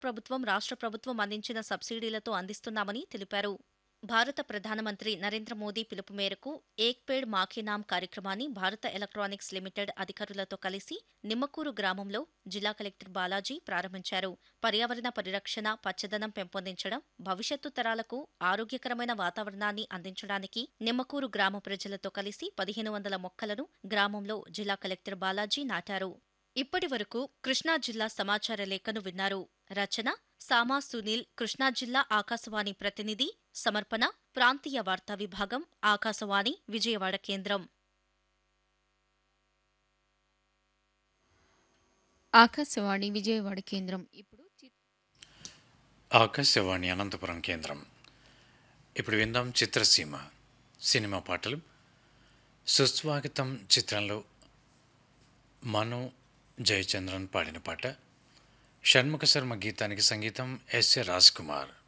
ప్రభుత్వం రాష్ట్ర ప్రభుత్వం అందించిన సబ్సిడీలతో అందిస్తున్నామని తెలిపారు భారత ప్రధానమంత్రి నరేంద్ర మోదీ పిలుపు మేరకు ఏక్ పేడ్ మాకే నామ్ కార్యక్రమాన్ని భారత ఎలక్ట్రానిక్స్ లిమిటెడ్ అధికారులతో కలిసి నిమ్మకూరు గ్రామంలో జిల్లా కలెక్టర్ బాలాజీ ప్రారంభించారు పర్యావరణ పరిరక్షణ పచ్చదనం పెంపొందించడం భవిష్యత్తు తరాలకు ఆరోగ్యకరమైన వాతావరణాన్ని అందించడానికి నిమ్మకూరు గ్రామ ప్రజలతో కలిసి పదిహేను వందల మొక్కలను గ్రామంలో జిల్లా కలెక్టర్ బాలాజీ నాటారు ఇప్పటి వరకు కృష్ణా జిల్లా సమాచార లేఖను విన్నారు రచన సామా సునీల్ కృష్ణా జిల్లా ఆకాశవాణి ప్రతినిధి సమర్పణ ప్రాంతీయ వార్తా విభాగం ఆకాశవాణి విజయవాడ కేంద్రం ఆకాశవాణి విజయవాడ కేంద్రం ఇప్పుడు చిత్- ఆకాశవాణి అనంతపురం కేంద్రం ఇప్పుడు విందాం చిత్రసీమ సినిమా పాటలు సుస్వాగతం చిత్రంలో మను జయచంద్రన్ పాడిన పాట షణ్ముఖ శర్మ గీతానికి సంగీతం ఎస్ ఎ రాజ్ కుమార్